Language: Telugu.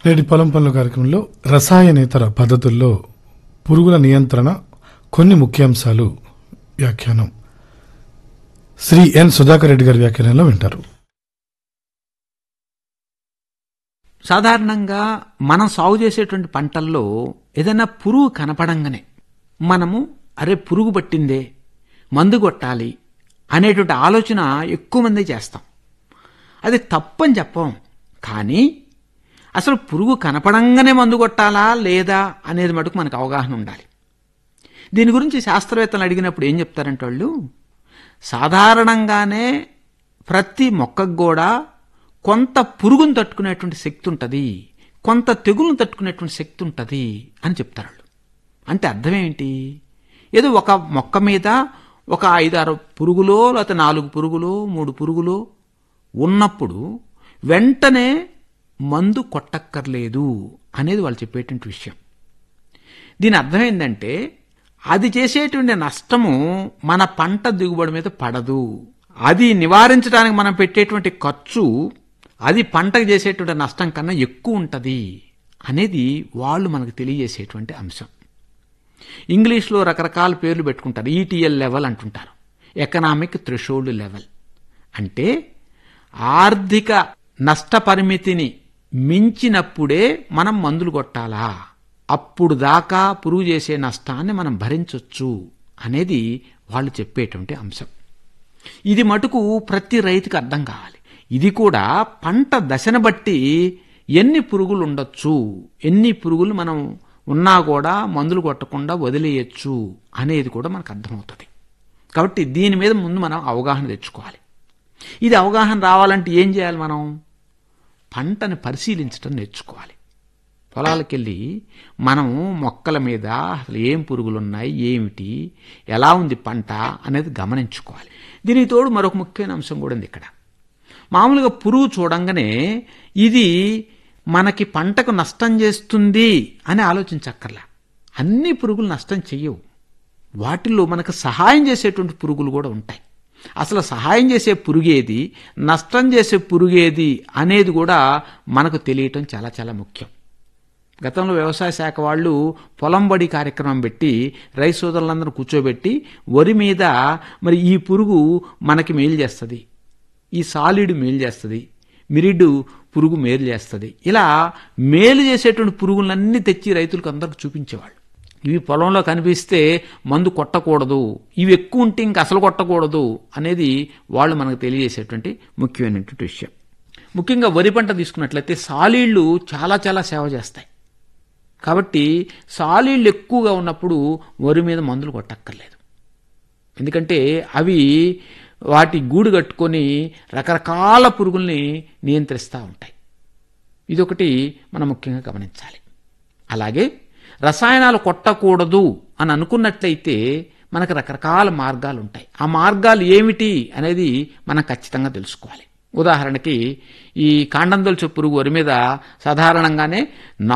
నేటి పొలం పనుల కార్యక్రమంలో రసాయనేతర పద్ధతుల్లో పురుగుల నియంత్రణ కొన్ని ముఖ్యాంశాలు వ్యాఖ్యానం శ్రీ ఎన్ సుధాకర్ రెడ్డి గారి వ్యాఖ్యానంలో వింటారు సాధారణంగా మనం సాగు చేసేటువంటి పంటల్లో ఏదైనా పురుగు కనపడంగానే మనము అరే పురుగు పట్టిందే మందు కొట్టాలి అనేటువంటి ఆలోచన ఎక్కువ మంది చేస్తాం అది తప్పని చెప్పం కానీ అసలు పురుగు కనపడంగానే మందు కొట్టాలా లేదా అనేది మటుకు మనకు అవగాహన ఉండాలి దీని గురించి శాస్త్రవేత్తలు అడిగినప్పుడు ఏం చెప్తారంటే వాళ్ళు సాధారణంగానే ప్రతి మొక్కకు కూడా కొంత పురుగును తట్టుకునేటువంటి శక్తి ఉంటుంది కొంత తెగులను తట్టుకునేటువంటి శక్తి ఉంటుంది అని చెప్తారు వాళ్ళు అంటే అర్థం ఏంటి ఏదో ఒక మొక్క మీద ఒక ఐదారు పురుగులో లేకపోతే నాలుగు పురుగులో మూడు పురుగులో ఉన్నప్పుడు వెంటనే మందు కొట్టక్కర్లేదు అనేది వాళ్ళు చెప్పేటువంటి విషయం దీని అర్థం ఏంటంటే అది చేసేటువంటి నష్టము మన పంట దిగుబడి మీద పడదు అది నివారించడానికి మనం పెట్టేటువంటి ఖర్చు అది పంటకు చేసేటువంటి నష్టం కన్నా ఎక్కువ ఉంటుంది అనేది వాళ్ళు మనకు తెలియజేసేటువంటి అంశం ఇంగ్లీష్లో రకరకాల పేర్లు పెట్టుకుంటారు ఈటీఎల్ లెవెల్ అంటుంటారు ఎకనామిక్ థ్రెషోల్డ్ లెవెల్ అంటే ఆర్థిక నష్టపరిమితిని మించినప్పుడే మనం మందులు కొట్టాలా అప్పుడు దాకా పురుగు చేసే నష్టాన్ని మనం భరించవచ్చు అనేది వాళ్ళు చెప్పేటువంటి అంశం ఇది మటుకు ప్రతి రైతుకు అర్థం కావాలి ఇది కూడా పంట దశను బట్టి ఎన్ని పురుగులు ఉండొచ్చు ఎన్ని పురుగులు మనం ఉన్నా కూడా మందులు కొట్టకుండా వదిలేయచ్చు అనేది కూడా మనకు అర్థమవుతుంది కాబట్టి దీని మీద ముందు మనం అవగాహన తెచ్చుకోవాలి ఇది అవగాహన రావాలంటే ఏం చేయాలి మనం పంటని పరిశీలించడం నేర్చుకోవాలి పొలాలకెళ్ళి మనం మొక్కల మీద అసలు ఏం పురుగులు ఉన్నాయి ఏమిటి ఎలా ఉంది పంట అనేది గమనించుకోవాలి దీనికి తోడు మరొక ముఖ్యమైన అంశం కూడా ఉంది ఇక్కడ మామూలుగా పురుగు చూడంగానే ఇది మనకి పంటకు నష్టం చేస్తుంది అని ఆలోచించక్కర్లా అన్ని పురుగులు నష్టం చెయ్యవు వాటిల్లో మనకు సహాయం చేసేటువంటి పురుగులు కూడా ఉంటాయి అసలు సహాయం చేసే పురుగేది నష్టం చేసే పురుగేది అనేది కూడా మనకు తెలియటం చాలా చాలా ముఖ్యం గతంలో వ్యవసాయ శాఖ వాళ్ళు పొలం బడి కార్యక్రమం పెట్టి రైతు సోదరులందరూ కూర్చోబెట్టి వరి మీద మరి ఈ పురుగు మనకి మేలు చేస్తుంది ఈ సాలిడ్ మేలు చేస్తుంది మిరిడు పురుగు మేలు చేస్తుంది ఇలా మేలు చేసేటువంటి పురుగులన్నీ తెచ్చి రైతులకు అందరికి చూపించేవాళ్ళు ఇవి పొలంలో కనిపిస్తే మందు కొట్టకూడదు ఇవి ఎక్కువ ఉంటే ఇంక అసలు కొట్టకూడదు అనేది వాళ్ళు మనకు తెలియజేసేటువంటి ముఖ్యమైనటువంటి విషయం ముఖ్యంగా వరి పంట తీసుకున్నట్లయితే సాలీళ్లు చాలా చాలా సేవ చేస్తాయి కాబట్టి సాలీళ్ళు ఎక్కువగా ఉన్నప్పుడు వరి మీద మందులు కొట్టక్కర్లేదు ఎందుకంటే అవి వాటి గూడు కట్టుకొని రకరకాల పురుగుల్ని నియంత్రిస్తూ ఉంటాయి ఇదొకటి మనం ముఖ్యంగా గమనించాలి అలాగే రసాయనాలు కొట్టకూడదు అని అనుకున్నట్లయితే మనకు రకరకాల మార్గాలు ఉంటాయి ఆ మార్గాలు ఏమిటి అనేది మనం ఖచ్చితంగా తెలుసుకోవాలి ఉదాహరణకి ఈ కాండందొలుచు పురుగు వరి మీద సాధారణంగానే